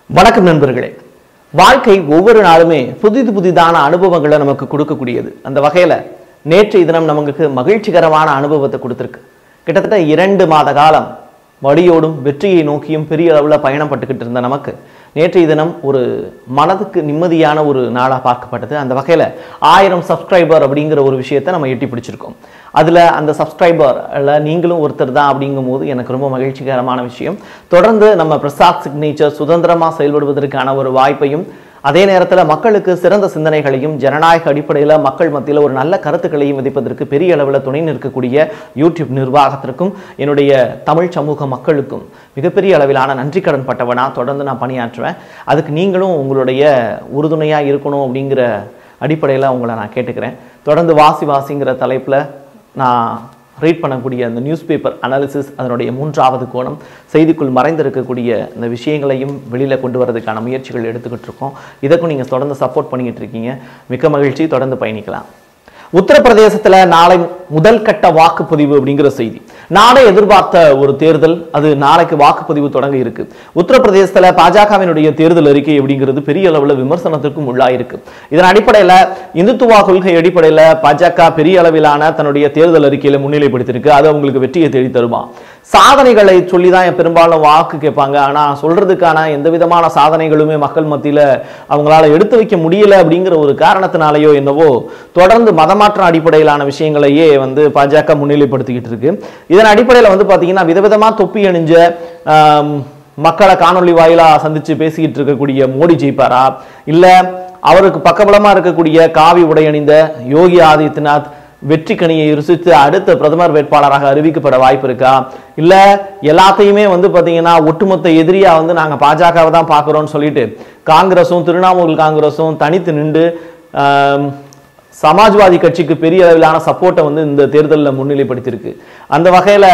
வணக்கம் நண்பர்களே வாழ்க்கை ஒவ்வொரு நாளுமே புதிது புதிதான அனுபவங்களை நமக்கு கொடுக்கக்கூடியது அந்த வகையில நேற்றைய தினம் நமக்கு மகிழ்ச்சிகரமான அனுபவத்தை கொடுத்திருக்கு கிட்டத்தட்ட இரண்டு மாத காலம் வழியோடும் வெற்றியை நோக்கியும் பெரிய அளவில் பயணம் பட்டுக்கிட்டு இருந்த நமக்கு நேற்றைய தினம் ஒரு மனதுக்கு நிம்மதியான ஒரு நாளாக பார்க்கப்பட்டது அந்த வகையில் ஆயிரம் சப்ஸ்கிரைபர் அப்படிங்கிற ஒரு விஷயத்தை நம்ம எட்டி பிடிச்சிருக்கோம் அதில் அந்த சப்ஸ்கிரைபரில் நீங்களும் ஒருத்தர் தான் அப்படிங்கும்போது எனக்கு ரொம்ப மகிழ்ச்சிகரமான விஷயம் தொடர்ந்து நம்ம பிரசாத் சிக்னேச்சர் சுதந்திரமாக செயல்படுவதற்கான ஒரு வாய்ப்பையும் அதே நேரத்தில் மக்களுக்கு சிறந்த சிந்தனைகளையும் ஜனநாயக அடிப்படையில் மக்கள் மத்தியில் ஒரு நல்ல கருத்துக்களையும் விதைப்பதற்கு பெரிய அளவில் துணை நிற்கக்கூடிய யூடியூப் நிர்வாகத்திற்கும் என்னுடைய தமிழ் சமூக மக்களுக்கும் மிகப்பெரிய அளவிலான நன்றி கடன் பட்டவனா தொடர்ந்து நான் பணியாற்றுவேன் அதுக்கு நீங்களும் உங்களுடைய உறுதுணையாக இருக்கணும் அப்படிங்கிற அடிப்படையில் உங்களை நான் கேட்டுக்கிறேன் தொடர்ந்து வாசி வாசிங்கிற தலைப்பில் நான் ரீட் பண்ணக்கூடிய அந்த நியூஸ் பேப்பர் அனாலிசிஸ் அதனுடைய மூன்றாவது கோணம் செய்திக்குள் மறைந்திருக்கக்கூடிய இந்த விஷயங்களையும் வெளியில் கொண்டு வரதுக்கான முயற்சிகள் எடுத்துக்கிட்டு இருக்கோம் இதற்கும் நீங்கள் தொடர்ந்து சப்போர்ட் பண்ணிக்கிட்டு இருக்கீங்க மிக்க மகிழ்ச்சி தொடர்ந்து பயணிக்கலாம் உத்தரப்பிரதேசத்துல நாளை முதல் கட்ட வாக்குப்பதிவு அப்படிங்கிற செய்தி நாளை எதிர்பார்த்த ஒரு தேர்தல் அது நாளைக்கு வாக்குப்பதிவு தொடங்க இருக்கு உத்தரப்பிரதேசத்துல பாஜகவினுடைய தேர்தல் அறிக்கை அப்படிங்கிறது பெரிய அளவுல விமர்சனத்திற்கும் உள்ளாயிருக்கு இதன் அடிப்படையில இந்துத்துவா கொள்கை அடிப்படையில பாஜக பெரிய அளவிலான தன்னுடைய தேர்தல் அறிக்கையில முன்னிலைப்படுத்தியிருக்கு அது அவங்களுக்கு வெற்றியை தேடி தருமா சாதனைகளை சொல்லி தான் பெரும்பாலும் வாக்கு கேட்பாங்க ஆனா சொல்றதுக்கான எந்த விதமான சாதனைகளுமே மக்கள் மத்தியில அவங்களால எடுத்து வைக்க முடியல அப்படிங்கிற ஒரு காரணத்தினாலேயோ என்னவோ தொடர்ந்து மதமாற்றம் அடிப்படையிலான விஷயங்களையே வந்து பாஜக முன்னிலைப்படுத்திக்கிட்டு இருக்கு இதன் அடிப்படையில் வந்து பாத்தீங்கன்னா விதவிதமா தொப்பி அணிஞ்ச ஆம், மக்களை காணொளி வாயிலா சந்திச்சு பேசிக்கிட்டு இருக்கக்கூடிய மோடி ஜெயிப்பாரா இல்ல அவருக்கு பக்கபலமா இருக்கக்கூடிய காவி உடை அணிந்த யோகி ஆதித்யநாத் வெற்றி கனியை ருசித்து அடுத்த பிரதமர் வேட்பாளராக அறிவிக்கப்பட வாய்ப்பு இருக்கா இல்ல எல்லாத்தையுமே வந்து பாத்தீங்கன்னா ஒட்டுமொத்த எதிரியா வந்து நாங்க பாஜகவை தான் பார்க்குறோம்னு சொல்லிட்டு காங்கிரஸும் திரிணாமுல் காங்கிரஸும் தனித்து நின்று ஆம், சமாஜ்வாதி கட்சிக்கு பெரிய அளவிலான சப்போர்ட்டை வந்து இந்த தேர்தலில் முன்னிலைப்படுத்தியிருக்கு அந்த வகையில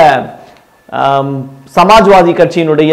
ஆம், சமாஜ்வாதி கட்சியினுடைய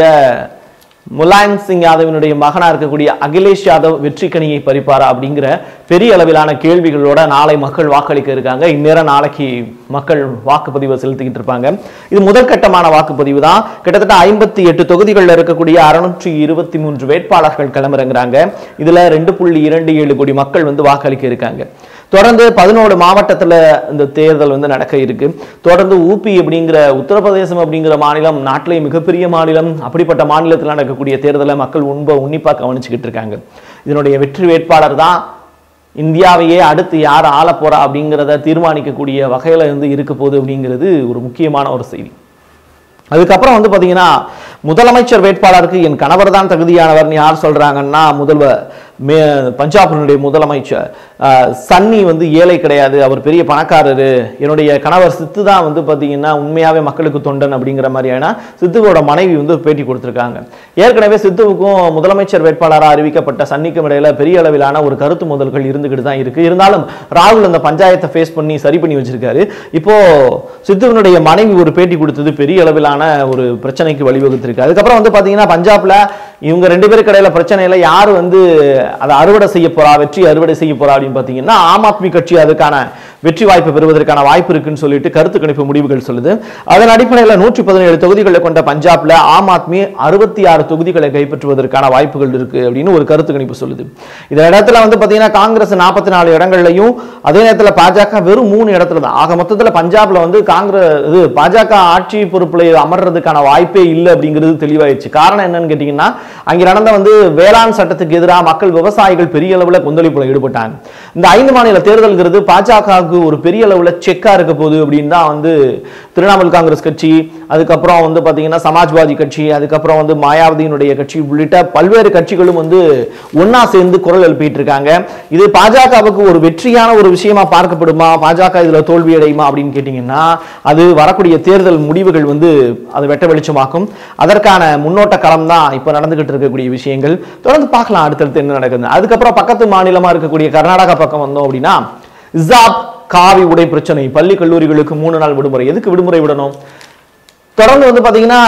முலாயம் சிங் யாதவினுடைய மகனா இருக்கக்கூடிய அகிலேஷ் யாதவ் வெற்றி கனியை பறிப்பாரா அப்படிங்கிற பெரிய அளவிலான கேள்விகளோட நாளை மக்கள் வாக்களிக்க இருக்காங்க இந்நேரம் நாளைக்கு மக்கள் வாக்குப்பதிவை செலுத்திக்கிட்டு இருப்பாங்க இது முதற்கட்டமான வாக்குப்பதிவு தான் கிட்டத்தட்ட ஐம்பத்தி எட்டு தொகுதிகளில் இருக்கக்கூடிய அறுநூற்றி இருபத்தி மூன்று வேட்பாளர்கள் களமிறங்குறாங்க இதுல ரெண்டு புள்ளி இரண்டு ஏழு கோடி மக்கள் வந்து வாக்களிக்க இருக்காங்க தொடர்ந்து பதினோரு மாவட்டத்துல இந்த தேர்தல் வந்து நடக்க இருக்கு தொடர்ந்து ஊபி அப்படிங்கிற உத்தரப்பிரதேசம் அப்படிங்கிற மாநிலம் நாட்டிலே மிகப்பெரிய மாநிலம் அப்படிப்பட்ட மாநிலத்தில் நடக்கக்கூடிய தேர்தலை மக்கள் உண்ப உன்னிப்பா கவனிச்சுக்கிட்டு இருக்காங்க இதனுடைய வெற்றி வேட்பாளர் தான் இந்தியாவையே அடுத்து யார் ஆள போறா அப்படிங்கிறத தீர்மானிக்கக்கூடிய வகையில இருந்து இருக்க போகுது அப்படிங்கிறது ஒரு முக்கியமான ஒரு செய்தி அதுக்கப்புறம் வந்து பாத்தீங்கன்னா முதலமைச்சர் வேட்பாளருக்கு என் கணவர் தான் தகுதியானவர்னு யார் சொல்றாங்கன்னா முதல்வர் மே பஞ்சாபினுடைய முதலமைச்சர் அஹ், சன்னி வந்து ஏழை கிடையாது அவர் பெரிய பணக்காரரு என்னுடைய கணவர் சித்து தான் வந்து பாத்தீங்கன்னா உண்மையாவே மக்களுக்கு தொண்டன் அப்படிங்கிற மாதிரியான சித்துவோட மனைவி வந்து பேட்டி கொடுத்திருக்காங்க ஏற்கனவே சித்துவுக்கும் முதலமைச்சர் வேட்பாளராக அறிவிக்கப்பட்ட சன்னிக்கும் இடையில பெரிய அளவிலான ஒரு கருத்து மோதல்கள் இருந்துகிட்டு தான் இருக்கு இருந்தாலும் ராகுல் அந்த பஞ்சாயத்தை ஃபேஸ் பண்ணி சரி பண்ணி வச்சிருக்காரு இப்போ சித்துவனுடைய மனைவி ஒரு பேட்டி கொடுத்தது பெரிய அளவிலான ஒரு பிரச்சனைக்கு வழிவகுத்திருக்கு அதுக்கப்புறம் வந்து பாத்தீங்கன்னா பஞ்சாப்ல இவங்க ரெண்டு பேருக்கு இடையில பிரச்சனையில யார் வந்து அதை அறுவடை செய்ய போறா வெற்றி அறுவடை செய்ய போறா அப்படின்னு பாத்தீங்கன்னா ஆம் ஆத்மி கட்சி அதுக்கான வெற்றி வாய்ப்பு பெறுவதற்கான வாய்ப்பு இருக்குன்னு சொல்லிட்டு கருத்து கணிப்பு முடிவுகள் சொல்லுது அதன் அடிப்படையில் நூற்றி பதினேழு தொகுதிகளை கொண்ட பஞ்சாப்ல ஆம் ஆத்மி அறுபத்தி ஆறு தொகுதிகளை கைப்பற்றுவதற்கான வாய்ப்புகள் இருக்கு அப்படின்னு ஒரு கருத்து கணிப்பு சொல்லுது இந்த இடத்துல வந்து பாத்தீங்கன்னா காங்கிரஸ் நாற்பத்தி நாலு இடங்கள்லையும் அதே நேரத்துல பாஜக வெறும் மூணு இடத்துல தான் ஆக மொத்தத்துல பஞ்சாப்ல வந்து காங்கிரஸ் இது பாஜக ஆட்சி பொறுப்புல அமர்றதுக்கான வாய்ப்பே இல்லை அப்படிங்கிறது தெளிவாயிடுச்சு காரணம் என்னன்னு கேட்டீங்கன்னா அங்க நடந்த வந்து வேளாண் சட்டத்துக்கு எதிராக மக்கள் விவசாயிகள் பெரிய அளவுல கொந்தளிப்புல ஈடுபட்டாங்க இந்த ஐந்து மாநில தேர்தல்ங்கிறது பாஜகவுக்கு ஒரு பெரிய அளவுல செக்கா இருக்க போகுது அப்படின்னு தான் வந்து திரிணாமுல் காங்கிரஸ் கட்சி அதுக்கப்புறம் வந்து பாத்தீங்கன்னா சமாஜ்வாதி கட்சி அதுக்கப்புறம் வந்து மாயாவதியினுடைய கட்சி உள்ளிட்ட பல்வேறு கட்சிகளும் வந்து ஒண்ணா சேர்ந்து குரல் எழுப்பிட்டு இருக்காங்க இது பாஜகவுக்கு ஒரு வெற்றியான ஒரு விஷயமா பார்க்கப்படுமா பாஜக இதுல தோல்வி அடையுமா அப்படின்னு கேட்டீங்கன்னா அது வரக்கூடிய தேர்தல் முடிவுகள் வந்து அது வெட்ட வெளிச்சமாக்கும் அதற்கான முன்னோட்ட களம் தான் இப்போ நடந்துகிட்டு இருக்கக்கூடிய விஷயங்கள் தொடர்ந்து பார்க்கலாம் அடுத்தடுத்து என்ன நடக்குது அதுக்கப்புறம் பக்கத்து மாநிலமா இருக்கக்கூடிய கர்நாடகா பக்கம் வந்தோம் அப்படின்னா இசாப் காவி உடை பிரச்சனை பள்ளி கல்லூரிகளுக்கு மூணு நாள் விடுமுறை எதுக்கு விடுமுறை விடணும் தொடர்ந்து வந்து பாத்தீங்கன்னா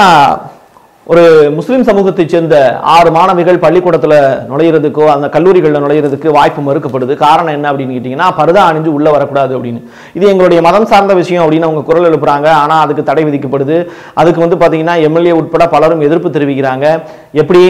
ஒரு முஸ்லிம் சமூகத்தைச் சேர்ந்த ஆறு மாணவிகள் பள்ளிக்கூடத்துல நுழையிறதுக்கோ அந்த கல்லூரிகளில் நுழையிறதுக்கு வாய்ப்பு மறுக்கப்படுது காரணம் என்ன அப்படின்னு கேட்டிங்கன்னா பர்தா அணிஞ்சு உள்ள வரக்கூடாது அப்படின்னு இது எங்களுடைய மதம் சார்ந்த விஷயம் அப்படின்னு அவங்க குரல் எழுப்புறாங்க ஆனா அதுக்கு தடை விதிக்கப்படுது அதுக்கு வந்து பாத்தீங்கன்னா எம்எல்ஏ உட்பட பலரும் எதிர்ப்பு தெரிவிக்கிறாங்க எப்படி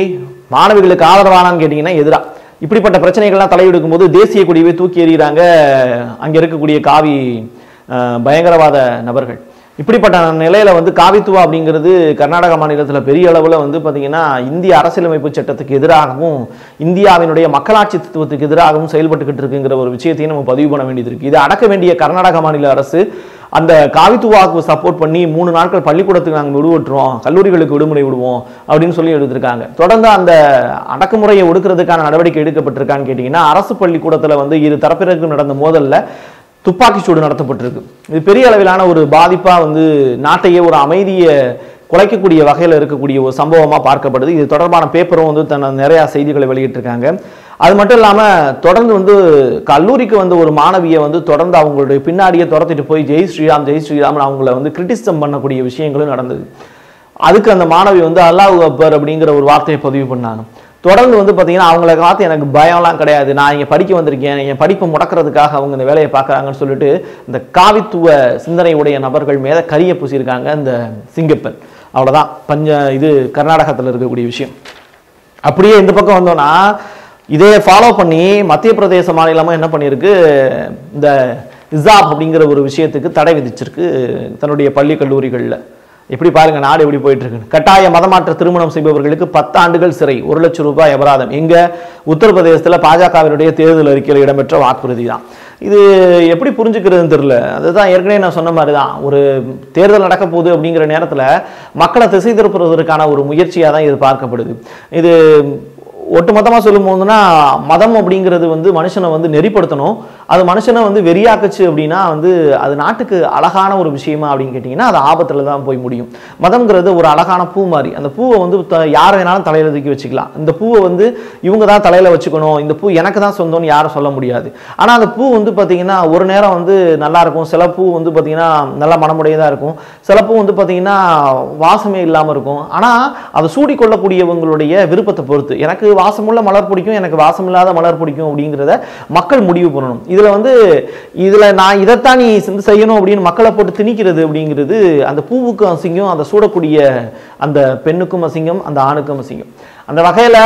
மாணவிகளுக்கு ஆதரவானான்னு கேட்டிங்கன்னா எதிரா இப்படிப்பட்ட பிரச்சனைகள்லாம் தலையெடுக்கும் போது தேசிய கொடியவே தூக்கி எறிகிறாங்க அங்க இருக்கக்கூடிய காவி அஹ், பயங்கரவாத நபர்கள் இப்படிப்பட்ட நிலையில வந்து காவித்துவா அப்படிங்கிறது கர்நாடக மாநிலத்தில் பெரிய அளவில் வந்து பார்த்தீங்கன்னா இந்திய அரசியலமைப்பு சட்டத்துக்கு எதிராகவும் இந்தியாவினுடைய மக்களாட்சி தத்துவத்துக்கு எதிராகவும் செயல்பட்டுக்கிட்டு இருக்குங்கிற ஒரு விஷயத்தையும் நம்ம பதிவு பண்ண வேண்டியது இருக்கு இதை அடக்க வேண்டிய கர்நாடக மாநில அரசு அந்த காவித்துவாவுக்கு சப்போர்ட் பண்ணி மூணு நாட்கள் பள்ளிக்கூடத்துக்கு நாங்கள் விடுவிட்டுருவோம் கல்லூரிகளுக்கு விடுமுறை விடுவோம் அப்படின்னு சொல்லி எடுத்திருக்காங்க தொடர்ந்து அந்த அடக்குமுறையை ஒடுக்கிறதுக்கான நடவடிக்கை எடுக்கப்பட்டிருக்கான்னு கேட்டிங்கன்னா அரசு பள்ளிக்கூடத்தில் வந்து இரு தரப்பினருக்கும் நடந்த மோதல்ல துப்பாக்கி சூடு நடத்தப்பட்டிருக்கு இது பெரிய அளவிலான ஒரு பாதிப்பா வந்து நாட்டையே ஒரு அமைதியை குலைக்கக்கூடிய வகையில் இருக்கக்கூடிய ஒரு சம்பவமா பார்க்கப்படுது இது தொடர்பான பேப்பரும் வந்து தன்னை நிறைய செய்திகளை வெளியிட்டிருக்காங்க அது மட்டும் இல்லாம தொடர்ந்து வந்து கல்லூரிக்கு வந்த ஒரு மாணவியை வந்து தொடர்ந்து அவங்களுடைய பின்னாடியே துரத்திட்டு போய் ஜெய் ஸ்ரீராம் ஜெய் ஸ்ரீராம் அவங்கள வந்து கிரிட்டிசம் பண்ணக்கூடிய விஷயங்களும் நடந்தது அதுக்கு அந்த மாணவி வந்து அல்லாஹ் அக்பர் அப்படிங்கிற ஒரு வார்த்தையை பதிவு பண்ணாங்க தொடர்ந்து வந்து பார்த்தீங்கன்னா அவங்கள பார்த்து எனக்கு பயம்லாம் கிடையாது நான் இங்கே படிக்க வந்திருக்கேன் என் படிப்பை முடக்கிறதுக்காக அவங்க இந்த வேலையை பார்க்குறாங்கன்னு சொல்லிட்டு இந்த காவித்துவ சிந்தனை உடைய நபர்கள் மேலே கரிய பூசியிருக்காங்க இந்த சிங்கப்பெண் அவ்வளோதான் பஞ்ச இது கர்நாடகத்தில் இருக்கக்கூடிய விஷயம் அப்படியே இந்த பக்கம் வந்தோம்னா இதே ஃபாலோ பண்ணி மத்திய பிரதேச மாநிலமும் என்ன பண்ணியிருக்கு இந்த இசாப் அப்படிங்கிற ஒரு விஷயத்துக்கு தடை விதிச்சிருக்கு தன்னுடைய பள்ளி கல்லூரிகளில் எப்படி பாருங்க நாடு எப்படி போயிட்டு இருக்கு கட்டாய மதமாற்ற திருமணம் செய்பவர்களுக்கு பத்தாண்டுகள் சிறை ஒரு லட்சம் ரூபாய் அபராதம் எங்க உத்தரப்பிரதேசத்தில் பாஜகவினுடைய தேர்தல் அறிக்கையில் இடம்பெற்ற வாக்குறுதி தான் இது எப்படி புரிஞ்சுக்கிறதுன்னு தெரியல அதுதான் ஏற்கனவே நான் சொன்ன மாதிரி தான் ஒரு தேர்தல் நடக்க போகுது அப்படிங்கிற நேரத்தில் மக்களை திசை திருப்புறதற்கான ஒரு முயற்சியாக தான் இது பார்க்கப்படுது இது ஒட்டுமொத்தமாக சொல்லும் போதுன்னா மதம் அப்படிங்கிறது வந்து மனுஷனை வந்து நெறிப்படுத்தணும் அது மனுஷனை வந்து வெறியாக்குச்சு அப்படின்னா வந்து அது நாட்டுக்கு அழகான ஒரு விஷயமா அப்படின்னு கேட்டிங்கன்னா அது ஆபத்தில் தான் போய் முடியும் மதம்ங்கிறது ஒரு அழகான பூ மாதிரி அந்த பூவை வந்து த- யார் வேணாலும் தலையில் தூக்கி வச்சுக்கலாம் இந்த பூவை வந்து இவங்க தான் தலையில் வச்சுக்கணும் இந்த பூ எனக்கு தான் சொந்தம்னு யாரும் சொல்ல முடியாது ஆனால் அந்த பூ வந்து பார்த்தீங்கன்னா ஒரு நேரம் வந்து நல்லா இருக்கும் சில பூ வந்து பார்த்தீங்கன்னா நல்ல மனமுடையதாக இருக்கும் சில பூ வந்து பார்த்தீங்கன்னா வாசமே இல்லாமல் இருக்கும் ஆனால் அதை சூடிக்கொள்ளக்கூடியவங்களுடைய விருப்பத்தை பொறுத்து எனக்கு வாசமுள்ள மலர் பிடிக்கும் எனக்கு வாசம் இல்லாத மலர் பிடிக்கும் அப்படிங்கிறத மக்கள் முடிவு பண்ணணும் இதில் வந்து இதில் நான் இதைத்தான் நீ வந்து செய்யணும் அப்படின்னு மக்களை போட்டு திணிக்கிறது அப்படிங்கிறது அந்த பூவுக்கும் அசிங்கம் அதை சூடக்கூடிய அந்த பெண்ணுக்கும் அசிங்கம் அந்த ஆணுக்கும் அசிங்கம் அந்த வகையில்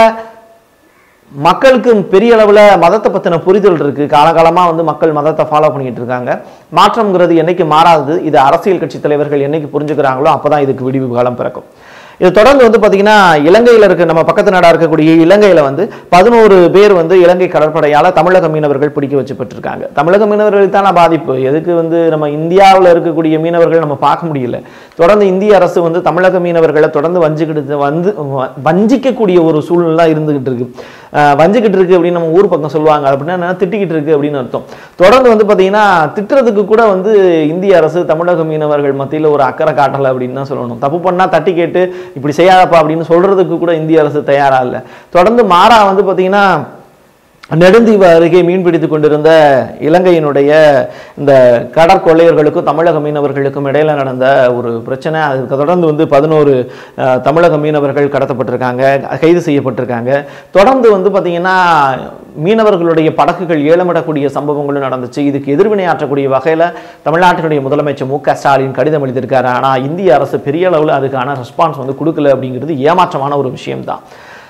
மக்களுக்கு பெரிய அளவில் மதத்தை பற்றின புரிதல் இருக்கு காலகாலமாக வந்து மக்கள் மதத்தை ஃபாலோ பண்ணிட்டு இருக்காங்க மாற்றம்ங்கிறது என்னைக்கு மாறாதது இது அரசியல் கட்சி தலைவர்கள் என்னைக்கு புரிஞ்சுக்கிறாங்களோ அப்பதான் இதுக்கு விடிவு காலம் பிறக்கும் இது தொடர்ந்து வந்து பார்த்தீங்கன்னா இலங்கையில் இருக்க நம்ம பக்கத்து நாடா இருக்கக்கூடிய இலங்கையில் வந்து பதினோரு பேர் வந்து இலங்கை கடற்படையால் தமிழக மீனவர்கள் பிடிக்க வச்சுப்பட்டிருக்காங்க தமிழக மீனவர்களுக்கு தானே பாதிப்பு எதுக்கு வந்து நம்ம இந்தியாவில் இருக்கக்கூடிய மீனவர்கள் நம்ம பார்க்க முடியல தொடர்ந்து இந்திய அரசு வந்து தமிழக மீனவர்களை தொடர்ந்து வஞ்சிக்கிட்டு வந்து வ- வஞ்சிக்கக்கூடிய ஒரு சூழ்நிலை இருந்துகிட்டு இருக்கு அஹ் வஞ்சிக்கிட்டு இருக்கு அப்படின்னு நம்ம ஊர் பக்கம் சொல்லுவாங்க அப்படின்னா என்னன்னா திட்டிக்கிட்டு இருக்கு அப்படின்னு அர்த்தம் தொடர்ந்து வந்து பார்த்தீங்கன்னா திட்டுறதுக்கு கூட வந்து இந்திய அரசு தமிழக மீனவர்கள் மத்தியில் ஒரு அக்கறை காட்டலை அப்படின்னு தான் சொல்லணும் தப்பு பண்ணா தட்டி கேட்டு இப்படி செய்யாதப்பா அப்படின்னு சொல்றதுக்கு கூட இந்திய அரசு தயாரா இல்லை தொடர்ந்து மாறா வந்து பார்த்தீங்கன்னா நெடுந்தீவு அருகே மீன் பிடித்துக் கொண்டிருந்த இலங்கையினுடைய இந்த கடற்கொள்ளையர்களுக்கும் தமிழக மீனவர்களுக்கும் இடையில நடந்த ஒரு பிரச்சனை அதுக்கு தொடர்ந்து வந்து பதினோரு அஹ், தமிழக மீனவர்கள் கடத்தப்பட்டிருக்காங்க கைது செய்யப்பட்டிருக்காங்க தொடர்ந்து வந்து பார்த்தீங்கன்னா மீனவர்களுடைய படகுகள் ஏலமிடக்கூடிய சம்பவங்களும் நடந்துச்சு இதுக்கு எதிர்வினை ஆற்றக்கூடிய வகையில் தமிழ்நாட்டினுடைய முதலமைச்சர் மு க ஸ்டாலின் கடிதம் எழுதியிருக்காரு ஆனால் இந்திய அரசு பெரிய அளவில் அதுக்கான ரெஸ்பான்ஸ் வந்து கொடுக்கல அப்படிங்கிறது ஏமாற்றமான ஒரு விஷயம்தான்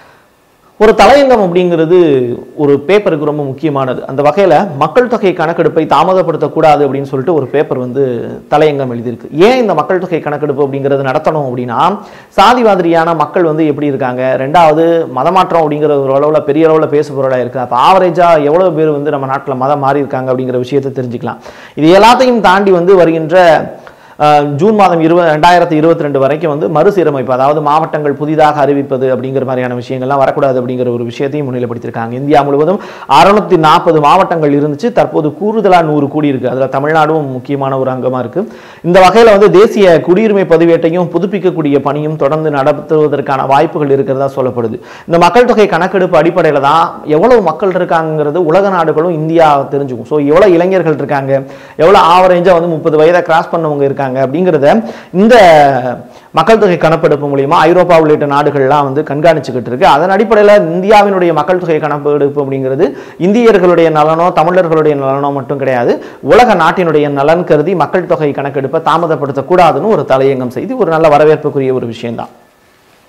ஒரு தலையங்கம் அப்படிங்கிறது ஒரு பேப்பருக்கு ரொம்ப முக்கியமானது அந்த வகையில் மக்கள் தொகை கணக்கெடுப்பை தாமதப்படுத்தக்கூடாது அப்படின்னு சொல்லிட்டு ஒரு பேப்பர் வந்து தலையங்கம் எழுதியிருக்கு ஏன் இந்த மக்கள் தொகை கணக்கெடுப்பு அப்படிங்கிறது நடத்தணும் அப்படின்னா சாதி மாதிரியான மக்கள் வந்து எப்படி இருக்காங்க ரெண்டாவது மதமாற்றம் அப்படிங்கிற ஒரு அளவில் பெரிய அளவில் பேசுபொருளாக இருக்குது அப்போ ஆவரேஜாக எவ்வளோ பேர் வந்து நம்ம நாட்டில் மதம் மாறி இருக்காங்க அப்படிங்கிற விஷயத்தை தெரிஞ்சுக்கலாம் இது எல்லாத்தையும் தாண்டி வந்து வருகின்ற அஹ், ஜூன் மாதம் இருபது ரெண்டாயிரத்தி இருபத்தி ரெண்டு வரைக்கும் வந்து மறுசீரமைப்பு அதாவது மாவட்டங்கள் புதிதாக அறிவிப்பது அப்படிங்கிற மாதிரியான விஷயங்கள்லாம் வரக்கூடாது அப்படிங்கிற ஒரு விஷயத்தையும் முன்னிலைப்படுத்தியிருக்காங்க இந்தியா முழுவதும் அறுநூத்தி நாற்பது மாவட்டங்கள் இருந்துச்சு தற்போது கூடுதலாக நூறு கூடி இருக்கு அதில் தமிழ்நாடும் முக்கியமான ஒரு அங்கமாக இருக்கு இந்த வகையில் வந்து தேசிய குடியுரிமை பதிவேட்டையும் புதுப்பிக்கக்கூடிய பணியும் தொடர்ந்து நடத்துவதற்கான வாய்ப்புகள் இருக்கிறதா சொல்லப்படுது இந்த மக்கள் தொகை கணக்கெடுப்பு அடிப்படையில் தான் எவ்வளவு மக்கள் இருக்காங்கிறது உலக நாடுகளும் இந்தியா தெரிஞ்சுக்கும் ஸோ எவ்வளோ இளைஞர்கள் இருக்காங்க எவ்வளோ ஆவரேஜாக வந்து முப்பது வயதை கிராஸ் பண்ணவங்க இருக்காங்க அப்படிங்கிறத இந்த மக்கள் தொகை கணக்கெடுப்பு மூலியமா ஐரோப்பா உள்ளிட்ட நாடுகள்லாம் வந்து கண்காணிச்சுக்கிட்டு இருக்கு அதன் அடிப்படையில் இந்தியாவினுடைய மக்கள் தொகை கணக்கெடுப்பு அப்படிங்கிறது இந்தியர்களுடைய நலனோ தமிழர்களுடைய நலனோ மட்டும் கிடையாது உலக நாட்டினுடைய நலன் கருதி மக்கள் தொகை கணக்கெடுப்பை தாமதப்படுத்தக்கூடாதுன்னு ஒரு தலையங்கம் செய்து ஒரு நல்ல வரவேற்புக்குரிய ஒரு விஷயம்தான்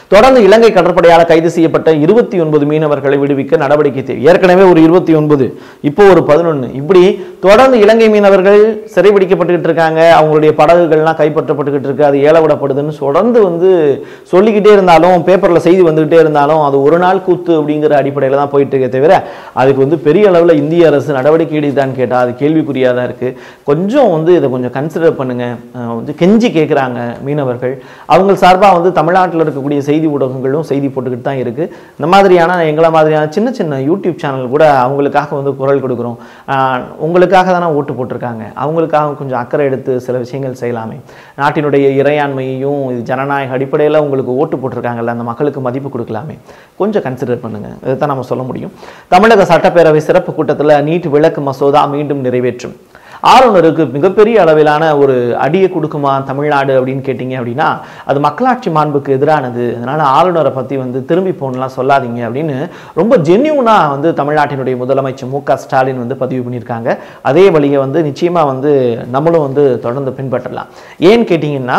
தொடர்ந்து இலங்கை கடற்படையால் கைது செய்யப்பட்ட இருபத்தி ஒன்பது மீனவர்களை விடுவிக்க நடவடிக்கை தேவை ஏற்கனவே ஒரு இருபத்தி ஒன்பது இப்போ ஒரு பதினொன்று இப்படி தொடர்ந்து இலங்கை மீனவர்கள் சிறைபிடிக்கப்பட்டுக்கிட்டு இருக்காங்க அவங்களுடைய படகுகள்லாம் கைப்பற்றப்பட்டுக்கிட்டு இருக்கு அது ஏல விடப்படுதுன்னு தொடர்ந்து வந்து சொல்லிக்கிட்டே இருந்தாலும் பேப்பர்ல செய்தி வந்துகிட்டே இருந்தாலும் அது ஒரு நாள் கூத்து அப்படிங்கிற அடிப்படையில் தான் போயிட்டு இருக்கே தவிர அதுக்கு வந்து பெரிய அளவில் இந்திய அரசு நடவடிக்கை எடுதான்னு கேட்டால் அது கேள்விக்குறியாக தான் இருக்கு கொஞ்சம் வந்து இதை கொஞ்சம் கன்சிடர் பண்ணுங்க அஹ் வந்து கெஞ்சி கேட்குறாங்க மீனவர்கள் அவங்க சார்பாக வந்து தமிழ்நாட்டில் இருக்கக்கூடிய செய்தி ஊடகங்களும் செய்தி போட்டுக்கிட்டு தான் இருக்கு இந்த மாதிரியான எங்களை மாதிரியான சின்ன சின்ன யூடியூப் சேனல் கூட அவங்களுக்காக வந்து குரல் கொடுக்குறோம் ஆஹ் உங்களுக்காக தானே ஓட்டு போட்டிருக்காங்க அவங்களுக்காக கொஞ்சம் அக்கறை எடுத்து சில விஷயங்கள் செய்யலாமே நாட்டினுடைய இறையாண்மையையும் இது ஜனநாயக அடிப்படையில் உங்களுக்கு ஓட்டு போட்டிருக்காங்கல்ல அந்த மக்களுக்கு மதிப்பு கொடுக்கலாமே கொஞ்சம் கன்சிடர் பண்ணுங்க இதைத்தான் நம்ம சொல்ல முடியும் தமிழக சட்டப்பேரவை சிறப்பு கூட்டத்தில் நீட் விளக்கு மசோதா மீண்டும் நிறைவேற்றும் ஆளுநருக்கு மிகப்பெரிய அளவிலான ஒரு அடியை கொடுக்குமா தமிழ்நாடு அப்படின்னு கேட்டிங்க அப்படின்னா அது மக்களாட்சி மாண்புக்கு எதிரானது அதனால ஆளுநரை பற்றி வந்து திரும்பி போகணும்லாம் சொல்லாதீங்க அப்படின்னு ரொம்ப ஜென்யூனாக வந்து தமிழ்நாட்டினுடைய முதலமைச்சர் மு க ஸ்டாலின் வந்து பதிவு பண்ணியிருக்காங்க அதே வழியை வந்து நிச்சயமாக வந்து நம்மளும் வந்து தொடர்ந்து பின்பற்றலாம் ஏன்னு கேட்டிங்கன்னா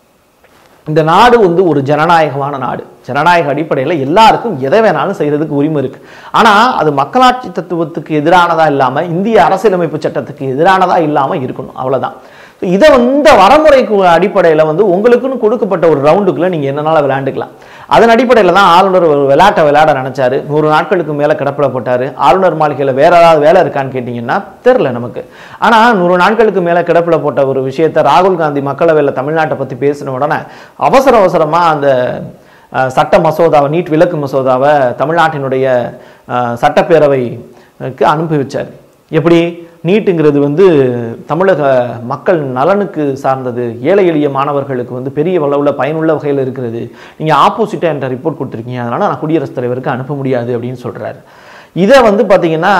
இந்த நாடு வந்து ஒரு ஜனநாயகமான நாடு ஜனநாயக அடிப்படையில் எல்லாருக்கும் எதை வேணாலும் செய்யறதுக்கு உரிமை இருக்கு ஆனா அது மக்களாட்சி தத்துவத்துக்கு எதிரானதா இல்லாம இந்திய அரசியலமைப்பு சட்டத்துக்கு எதிரானதா இல்லாம இருக்கணும் அவ்வளவுதான் இதை இந்த வரமுறைக்கு அடிப்படையில் வந்து உங்களுக்குன்னு கொடுக்கப்பட்ட ஒரு ரவுண்டுக்குள்ள நீங்க என்னனால விளையாண்டுக்கலாம் அதன் அடிப்படையில் தான் ஆளுநர் ஒரு விளையாட்டை விளையாட நினைச்சாரு நூறு நாட்களுக்கு மேலே கிடப்பில போட்டாரு ஆளுநர் மாளிகையில் வேற ஏதாவது வேலை இருக்கான்னு கேட்டிங்கன்னா தெரில நமக்கு ஆனால் நூறு நாட்களுக்கு மேலே கிடப்பில போட்ட ஒரு விஷயத்தை ராகுல் காந்தி மக்களவையில் தமிழ்நாட்டை பற்றி பேசின உடனே அவசர அவசரமாக அந்த அஹ், சட்ட மசோதாவை நீட் விலக்கு மசோதாவை தமிழ்நாட்டினுடைய அஹ், சட்டப்பேரவைக்கு அனுப்பி வச்சார் எப்படி நீட்டுங்கிறது வந்து தமிழக மக்கள் நலனுக்கு சார்ந்தது ஏழை எளிய மாணவர்களுக்கு வந்து பெரிய அளவில் பயனுள்ள வகையில் இருக்கிறது நீங்கள் ஆப்போசிட்டாக என்ற ரிப்போர்ட் கொடுத்துருக்கீங்க அதனால் நான் குடியரசுத் தலைவருக்கு அனுப்ப முடியாது அப்படின்னு சொல்கிறாரு இதை வந்து பார்த்தீங்கன்னா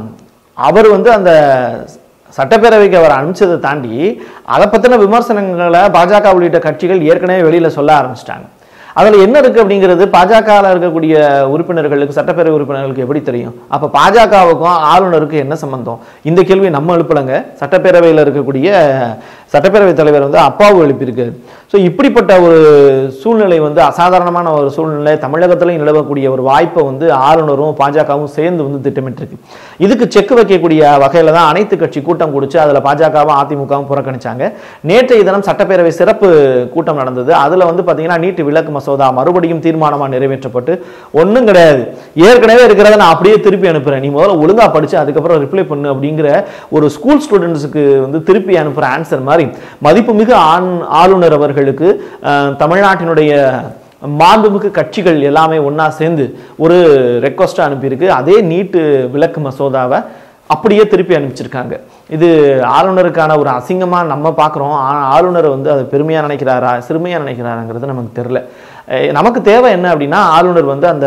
அவர் வந்து அந்த சட்டப்பேரவைக்கு அவர் அனுப்பிச்சதை தாண்டி அதை பற்றின விமர்சனங்களை பாஜக உள்ளிட்ட கட்சிகள் ஏற்கனவே வெளியில் சொல்ல ஆரம்பிச்சிட்டாங்க அதில் என்ன இருக்குது அப்படிங்கிறது பாஜகவில் இருக்கக்கூடிய உறுப்பினர்களுக்கு சட்டப்பேரவை உறுப்பினர்களுக்கு எப்படி தெரியும் அப்போ பாஜகவுக்கும் ஆளுநருக்கும் என்ன சம்பந்தம் இந்த கேள்வி நம்ம எழுப்பலைங்க சட்டப்பேரவையில் இருக்கக்கூடிய சட்டப்பேரவைத் தலைவர் வந்து அப்பாவு எழுப்பியிருக்காரு ஸோ இப்படிப்பட்ட ஒரு சூழ்நிலை வந்து அசாதாரணமான ஒரு சூழ்நிலை தமிழகத்திலையும் நிலவக்கூடிய ஒரு வாய்ப்பை வந்து ஆளுநரும் பாஜகவும் சேர்ந்து வந்து திட்டமிட்டிருக்கு இதுக்கு செக் வைக்கக்கூடிய வகையில் தான் அனைத்து கட்சி கூட்டம் கூடிச்சு அதில் பாஜகவும் அதிமுகவும் புறக்கணிச்சாங்க நேற்றைய தினம் சட்டப்பேரவை சிறப்பு கூட்டம் நடந்தது அதில் வந்து பார்த்தீங்கன்னா நீட்டு விலக்கு மசோதா மறுபடியும் தீர்மானமாக நிறைவேற்றப்பட்டு ஒன்றும் கிடையாது ஏற்கனவே இருக்கிறத நான் அப்படியே திருப்பி அனுப்புகிறேன் நீ முதல்ல ஒழுங்கா படிச்சு அதுக்கப்புறம் ரிப்ளை பண்ணு அப்படிங்கிற ஒரு ஸ்கூல் ஸ்டூடெண்ட்ஸுக்கு வந்து திருப்பி அனுப்புகிற ஆன்சர் மாதிரி மதிப்புமிகு ஆண் ஆளுநர் அவர்களுக்கு அஹ், தமிழ்நாட்டினுடைய மாண்புமிகு கட்சிகள் எல்லாமே ஒண்ணா சேர்ந்து ஒரு ரெக்வஸ்ட்டை அனுப்பியிருக்கு அதே நீட்டு விலக்கு மசோதாவை அப்படியே திருப்பி அனுப்பிச்சிருக்காங்க இது ஆளுநருக்கான ஒரு அசிங்கமா நம்ம பார்க்குறோம் ஆனால் ஆளுநர் வந்து அதை பெருமையா நினைக்கிறாரா சிறுமையா நினைக்கிறாராங்கிறது நமக்கு தெரில அஹ் நமக்கு தேவை என்ன அப்படின்னா ஆளுநர் வந்து அந்த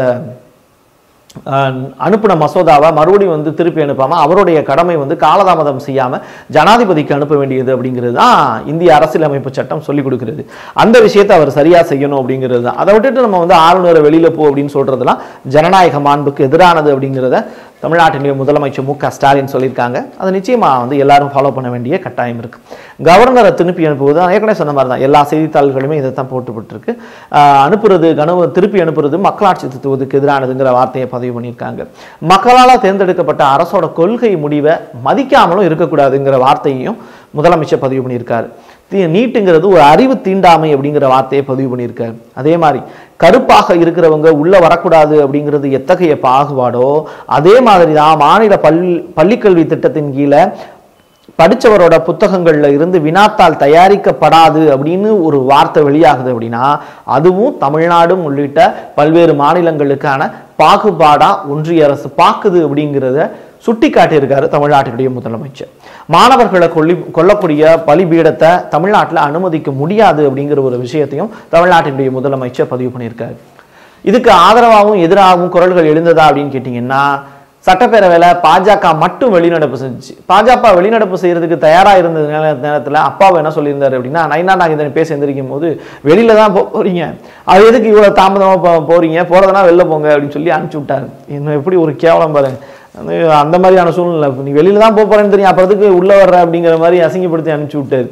அஹ், அனுப்புன மசோதாவை மறுபடியும் வந்து திருப்பி அனுப்பாம அவருடைய கடமை வந்து காலதாமதம் செய்யாம ஜனாதிபதிக்கு அனுப்ப வேண்டியது அப்படிங்கிறது தான் இந்திய அரசியலமைப்பு சட்டம் சொல்லி கொடுக்கிறது அந்த விஷயத்தை அவர் சரியா செய்யணும் அப்படிங்கிறது தான் அதை விட்டுட்டு நம்ம வந்து ஆளுநரை வெளியில போ அப்படின்னு சொல்றதெல்லாம் ஜனநாயக மாண்புக்கு எதிரானது அப்படிங்கிறத தமிழ்நாட்டினுடைய முதலமைச்சர் மு க ஸ்டாலின் சொல்லியிருக்காங்க அது நிச்சயமா வந்து எல்லாரும் ஃபாலோ பண்ண வேண்டிய கட்டாயம் இருக்கு கவர்னரை திருப்பி அனுப்புவது நான் ஏற்கனவே சொன்ன மாதிரி தான் எல்லா செய்தித்தாள்களுமே இதை தான் போட்டுப்பட்டிருக்கு ஆஹ் அனுப்புறது கனவு திருப்பி அனுப்புறது மக்களாட்சி தத்துவத்துக்கு எதிரானதுங்கிற வார்த்தையை பதிவு பண்ணியிருக்காங்க மக்களால் தேர்ந்தெடுக்கப்பட்ட அரசோட கொள்கை முடிவை மதிக்காமலும் இருக்கக்கூடாதுங்கிற வார்த்தையையும் முதலமைச்சர் பதிவு பண்ணியிருக்காரு தி- நீட்டுங்கிறது ஒரு அறிவு தீண்டாமை அப்படிங்கிற வார்த்தையை பதிவு பண்ணியிருக்காரு அதே மாதிரி கருப்பாக இருக்கிறவங்க உள்ள வரக்கூடாது அப்படிங்கிறது எத்தகைய பாகுபாடோ அதே மாதிரி தான் மாநில பள்ளி பள்ளிக்கல்வி திட்டத்தின் கீழே படிச்சவரோட புத்தகங்கள்ல இருந்து வினாத்தாள் தயாரிக்கப்படாது அப்படின்னு ஒரு வார்த்தை வெளியாகுது அப்படின்னா அதுவும் தமிழ்நாடும் உள்ளிட்ட பல்வேறு மாநிலங்களுக்கான பாகுபாடா ஒன்றிய அரசு பாக்குது அப்படிங்கிறத சுட்டி காட்டியிருக்காரு தமிழ்நாட்டினுடைய முதலமைச்சர் மாணவர்களை கொல்லி கொல்லக்கூடிய பலிபீடத்தை தமிழ்நாட்டில் அனுமதிக்க முடியாது அப்படிங்கிற ஒரு விஷயத்தையும் தமிழ்நாட்டினுடைய முதலமைச்சர் பதிவு பண்ணியிருக்காரு இதுக்கு ஆதரவாகவும் எதிராகவும் குரல்கள் எழுந்ததா அப்படின்னு கேட்டிங்கன்னா சட்டப்பேரவையில் பாஜக மட்டும் வெளிநடப்பு செஞ்சுச்சு பாஜக வெளிநடப்பு செய்யறதுக்கு தயாரா இருந்த நேர- நேரத்துல அப்பாவை என்ன சொல்லியிருந்தாரு அப்படின்னா நைனா நாகேந்திரன் பேச எந்திரிக்கும் போது வெளியில தான் போ- போறீங்க அது எதுக்கு இவ்வளவு தாமதமா போ- போறீங்க போறதுனா வெளில போங்க அப்படின்னு சொல்லி அனுப்பிச்சு விட்டாரு இன்னும் எப்படி ஒரு கேவலம் பாருங்க அந்த அந்த மாதிரியான சூழ்நிலை நீ வெளியில தான் போக போறேன்னு தெரியும் அப்புறத்துக்கு உள்ள வர்ற அப்படிங்கிற மாதிரி அசிங்கப்படுத்தி அனுப்பிச்சு விட்டாரு